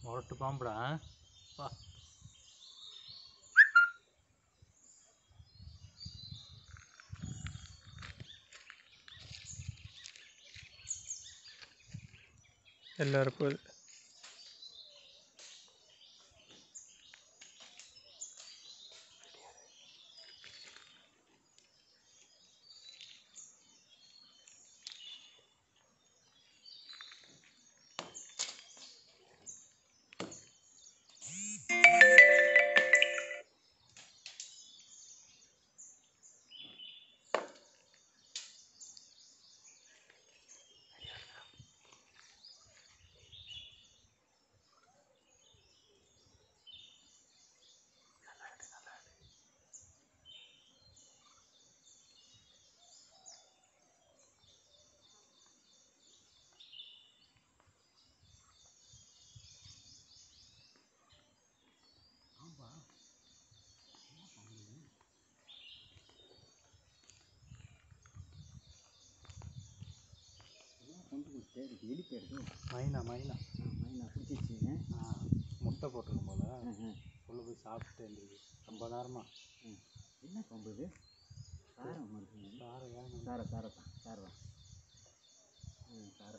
முரட்டு பாம்புடா வா எல்லாரும் போகுது கொண்டு கொடுத்து இருக்கு எலி போயிடுது மைனா மைனா மைனா பிடிச்சிருச்சுங்க ஆ முட்டை போட்டிருக்கும் போல உள்ள போய் சாப்பிட்டு இருந்தது ரொம்ப நேரமா என்ன கொம்பு இது சாரம் மாதிரி சாரை ஏன் சார சாரத்தான் சாரதான் ம் சார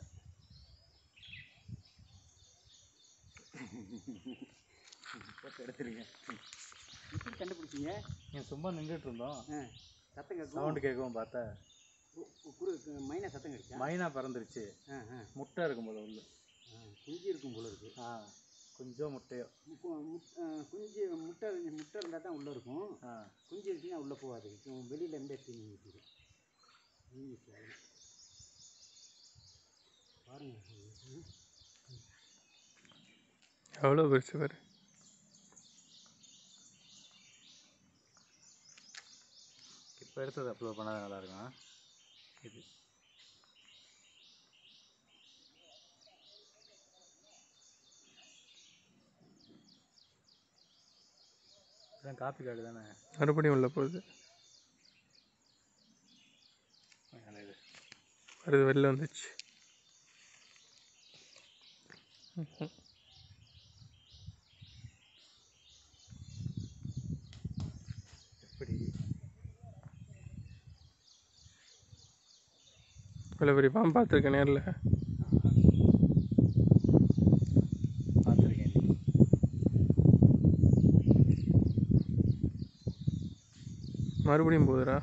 போட்டு எடுத்துருங்க எப்படி கண்டுபிடிச்சிங்க நீ சும்மா நின்றுட்டு இருந்தோம் ஆ சத்தம் கேட்கும் சவுண்டு கேட்கவும் பார்த்தா கு- கு- குரு மைனா சத்தம் கிடைச்சா மைனா பறந்துருச்சு ஆ ஆ முட்டை இருக்கும் போல உள்ள ஆ, குஞ்சு இருக்கும் போல இருக்கு ஆ கொஞ்சம் முட்டையோ கு- முட்- ஆ, குஞ்சு முட்டை முட்டை இருந்தால் தான் உள்ளே இருக்கும் ஆ குஞ்சு இருக்குன்னா உள்ளே போகாது இப்போ வெளியில இருந்தே தீனி ஊற்றிது பாருங்க ம். எவ்வளோ பெருசு பாரு இப்போ எடுத்தது அப்லோட் பண்ணால் நல்லா இருக்கும் இது இதான் காப்பி கார்டு தானே மறுபடியும் உள்ள போகுது மேலே இது வருது வெளில வந்துச்சு எப்படி இவ்வளோ பெரிய பாம்பு பார்த்துருக்கேன் நேரில் பார்த்துருக்கேன் மறுபடியும் போகுதுடா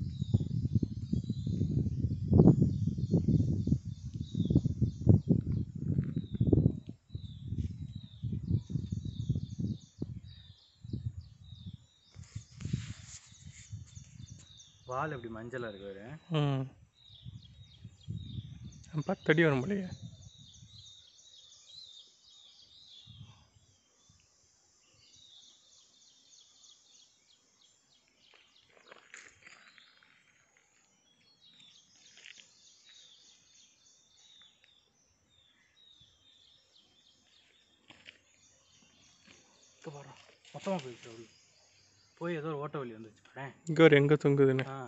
வால் எப்படி மஞ்சளாக இருக்கு வேறு ம் பத்தடி வரும் போலயே இங்கே போகிறோம் மொத்தமாக போயிடுச்சு உள்ள போய் ஏதோ ஒரு ஓட்ட வழி வந்துருச்சு பாரேன் இங்கே ஒரு எங்கே தொங்குதுன்னு ஆ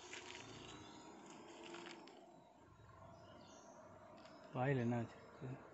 வாயில் என்ன வச்சிருக்கு